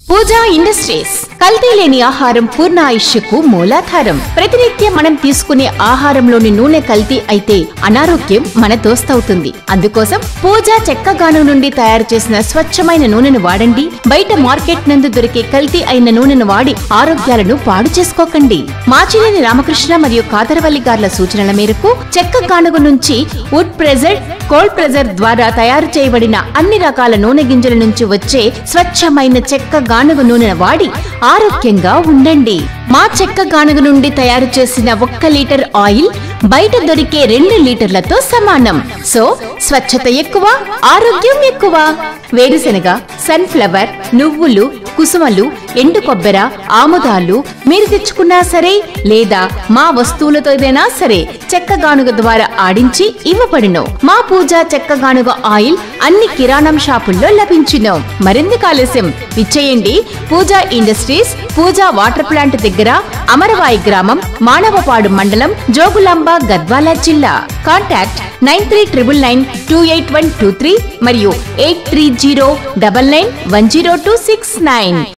పూజా industries కల్తీ లేని ఆహారం పూర్ణ ఆయుష్యకు మూలాధారం ప్రతినిత్యం మనం తీసుకునే ఆహారంలోని నూనె కల్తీ అయితే అనారోగ్యం మన దోస్తవుతుంది అందుకోసం పూజా చెక్కగాను నుండి తయారు చేసిన స్వచ్ఛమైన నూనెను వాడండి బయట మార్కెట్ నందు దొరికే కల్తీ అయిన నూనెను వాడి ఆరోగ్యాలను పాడు చేసుకోకండి మాచినేని రామకృష్ణ మరియు కాదరవల్లి గార్ల సూచనల మేరకు చెక్క గానుగ నుంచి వుడ్ ప్రెజర్ కోల్డ్ ప్రెజర్ ద్వారా తయారు చేయబడిన అన్ని రకాల నూనె గింజల నుంచి వచ్చే స్వచ్ఛమైన చెక్క గానుగ నూనెను వాడి ఆరోగ్యంగా ఉండండి మా చెక్క గానుగ నుండి తయారు చేసిన ఒక్క లీటర్ ఆయిల్ బయట దొరికే రెండు లీటర్లతో సమానం సో స్వచ్ఛత ఎక్కువ ఆరోగ్యం ఎక్కువ వేరుశెనగ సన్ఫ్లవర్ నువ్వులు కుసుమలు ఎండు కొబ్బెర ఆముదాలు మీరు తెచ్చుకున్నా సరే లేదా మా వస్తువులతో ఏదైనా సరే చెక్క గానుగ ద్వారా ఆడించి ఇవ్వబడును మా పూజ చెక్క గానుగ ఆయిల్ అన్ని కిరాణం షాపుల్లో లభించును మరెందుకు ఆలస్యం విచ్చేయండి Pooja industries Pooja water plant దగ్గర అమరవాయి గ్రామం మానవపాడు మండలం జోగులాంబ గద్వాల జిల్లా contact nine three triple nine two eight one two three మరియు eight three zero double nine one zero two six nine